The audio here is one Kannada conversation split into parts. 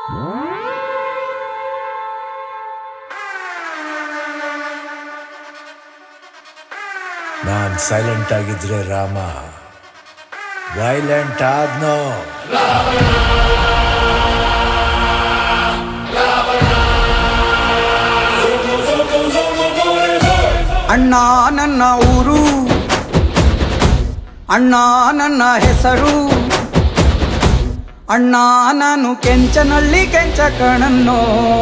ನಾನ್ ಸೈಲೆಂಟ್ ಆಗಿದ್ರೆ ರಾಮ ವೈಲೆಂಟ್ ಆದ್ನೋ ಅಣ್ಣ ನನ್ನ ಊರು ಅಣ್ಣ ನನ್ನ ಹೆಸರು ಅಣ್ಣ ನಾನು ಕೆಂಚನಳ್ಳಿ ಕೆಂಚ ಕಣನ್ನೋ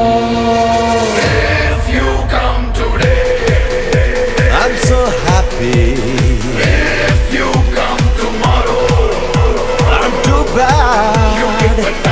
I'm so happy. I'm too bad.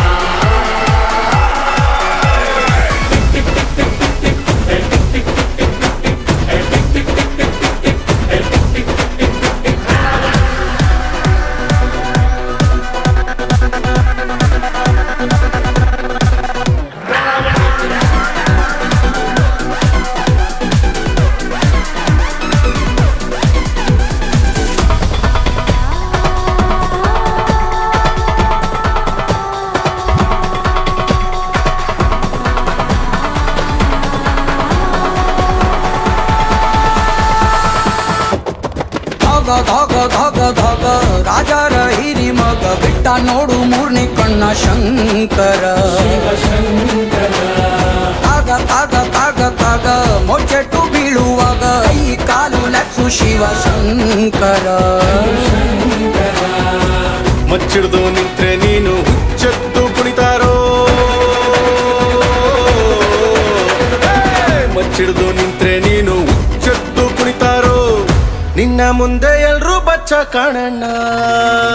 ಧಗ ಧಗ ಧಗ ಧಗ ರಾಜರ ಹಿರಿ ಮಗ ಬಿಟ್ಟ ನೋಡು ಮೂರ್ನಿ ಕಣ್ಣ ಶಂಕರ ತಾಗ ತಾಗ ತಾಗ ತಾಗ ಮೊಚ್ಚೆಟ್ಟು ಬೀಳುವಾಗ ಕೈ ಕಾಲು ಲಕ್ಸು ಶಿವ ಶಂಕರ ಮಚ್ಚಿಡ್ದು ನಿಂತ್ರೆ ನೀನು ಹುಚ್ಚೆತ್ತು ಕುಣಿತಾರೋ ಹೇ! ಮಚ್ಚಿಡ್ದು ನಿಂತ್ರೆ ನೀನು ಹುಚ್ಚೆತ್ತು ಕುಣಿತಾರೋ ನಿನ್ನ ಮುಂದೆ ಎಲ್ರೂ ಬಚ್ಚ ಕಾಣಣ್ಣ